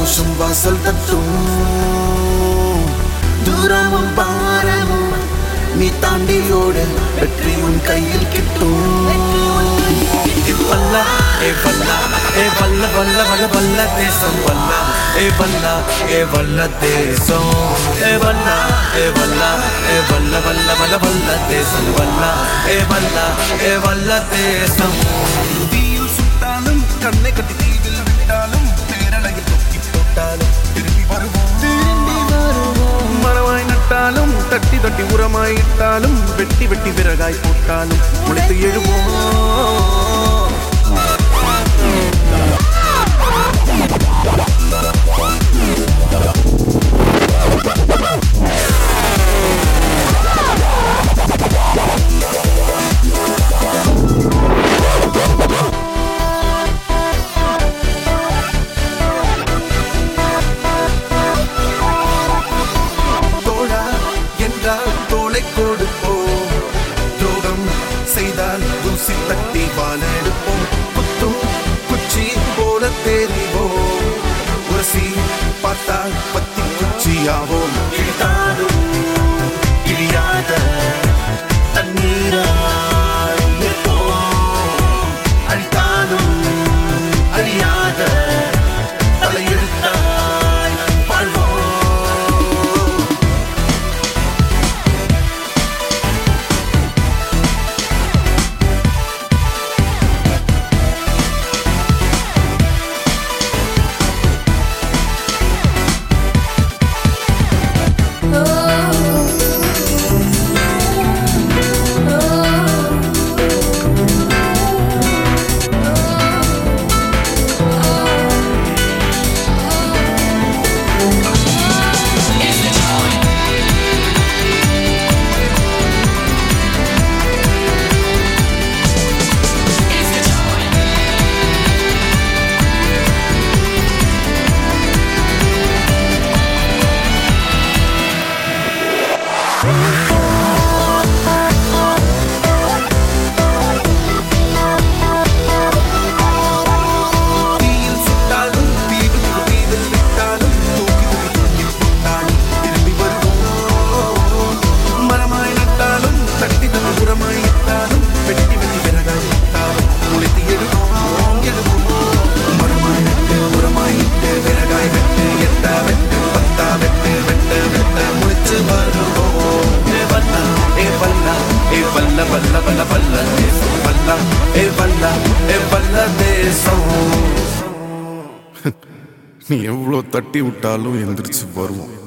சந்தோஷம் வாசல் தட்டும் தூரமும் பாரமும் நீ தாண்டியோடு வெற்றி உன் கையில் கிட்டும் வல்ல ஏ வல்ல ஏ வல்ல வல்ல வல்ல வல்ல தேசம் வல்ல ஏ வல்ல ஏ வல்ல தேசம் ஏ வல்ல ஏ வல்ல ஏ வல்ல வல்ல வல்ல வல்ல தேசம் வல்ல ஏ வல்ல ஏ வல்ல தேசம் தீயில் சுட்டாலும் கண்ணை கட்டி தீவில் விட்டாலும் பேரலையில் தொக்கி போட்டாலும் திரும்பி வருவோம் திரும்பி வருவோம் மரமாய் நட்டாலும் தட்டி தட்டி உரமாய் இட்டாலும் வெட்டி வெட்டி விறகாய் போட்டாலும் முளைத்து எழுவோம் தோழா என்றால் தோளை கொடுப்போம் துரோகம் செய்தால் தூசி தட்டி வாழெடுப்போம் குத்தும் குச்சி போல தெரிவோம் உரசி பார்த்தால் பத்தி குச்சியாவோம் இழித்தாலும் இழியாத தண்ணீராய் நிற்போம். அழித்தாலும் அழியாத தலையெழுத்தாய் வாழ்வோம் தீயில் சுட்டாலும் தீவுக்கு தீவில் விட்டாலும் தூக்கி தூக்கி தூக்கி போட்டாலும் திரும்பி வருவோம் மரமாய் நட்டாலும் தட்டி தட்டி உரமாய் இட்டாலும் வெட்டி வெட்டி விறகாய் இட்டாலும் முளைத்து எழுவோம் எழுவோம் மரமாய் நட்டு உரமாய் இட்டு விறகாய் வெட்டு எட்ட வெட்டு பத்தா வெட்டு வெட்டு வெட்ட முளைச்சு வருவோம் ஏ வல்ல ஏ வல்ல ஏ வல்ல வல்ல வல்ல வல்ல தேசம் வல்ல ஏ வல்ல ஏ வல்ல தேசம் நீ எவ்வளோ தட்டி விட்டாலும் எந்திரிச்சு வருவோம்